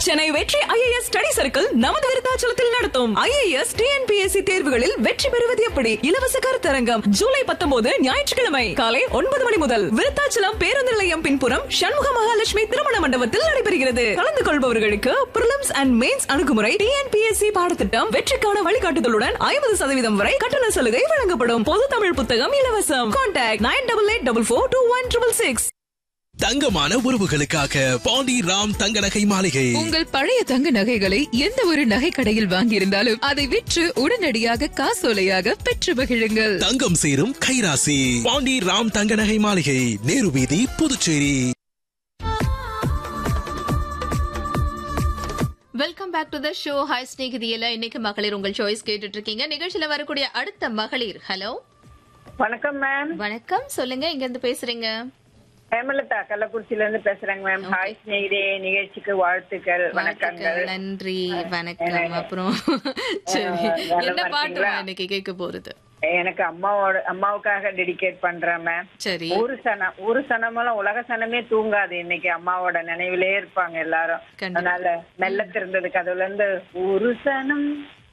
சென்னை வெற்றி IAS study circle நமது விருத்தாச்சலத்தில் நடத்தும் ஐஏஎஸ் டிஎன்பிஎஸ்சி தேர்வுகளில் வெற்றி பெறுவது எப்படி இலவச கருத்தரங்கம் ஜூலை பத்தொன்பது ஞாயிற்றுக்கிழமை காலை ஒன்பது மணி முதல் விருத்தாச்சலம் பேருந்து நிலையம் பின்புறம் சண்முக மகாலட்சுமி திருமண மண்டபத்தில் நடைபெறுகிறது கலந்து கொள்பவர்களுக்கு பிரிலிம்ஸ் அண்ட் மெயின்ஸ் அணுகுமுறை டிஎன்பிஎஸ்சி பாடத்திட்டம் வெற்றிக்கான வழிகாட்டுதலுடன் ஐம்பது சதவீதம் வரை கட்டண சலுகை வழங்கப்படும் பொது தமிழ் புத்தகம் இலவசம் contact nine double eight double four two one triple six தங்கமான உறவுகளுக்காக பாண்டி ராம் தங்க நகை மாளிகை உங்கள் பழைய தங்க நகைகளை எந்த ஒரு நகை கடையில் வாங்கியிருந்தாலும் அதை விற்று உடனடியாக காசோலையாக பெற்று மகிழுங்கள் தங்கம் சேரும் கைராசி பாண்டி ராம் தங்க நகை மாளிகை நேரு வீதி Puducherry welcome back to the show hi ஸ்நேகிதியில இன்னைக்கு மகளிர் உங்கள் சாய்ஸ் கேட்டுட்டு இருக்கீங்க நிகழ்ச்சியில வரக்கூடிய அடுத்த மகளிர் ஹலோ வணக்கம் மேம் வணக்கம் சொல்லுங்க இங்க இருந்து பேசுறீங்க ஹேமலதா கள்ளக்குறிச்சியில இருந்து பேசுறேங்க மேம் ஹாய் ஸ்நேகிதே நிகழ்ச்சிக்கு வாழ்த்துக்கள் வணக்கங்கள் வாழ்த்துக்கள், நன்றி வணக்கம் அப்புறம் சரி நல்லா என்ன பாட்டு இருக்கீங்களா? இன்னைக்கு கேட்க போறது எனக்கு அம்மாவோட அம்மாவுக்காக டெடிகேட் பண்றேன் மேம் சரி ஒரு சனம் ஒரு சனமெல்லாம் உலக சனமே தூங்காது இன்னைக்கு அம்மாவோட நினைவிலே இருப்பாங்க எல்லாரும் கண்டிப்பா. அதனால மெல்ல திறந்தது கதவுல இருந்து ஒரு சனம்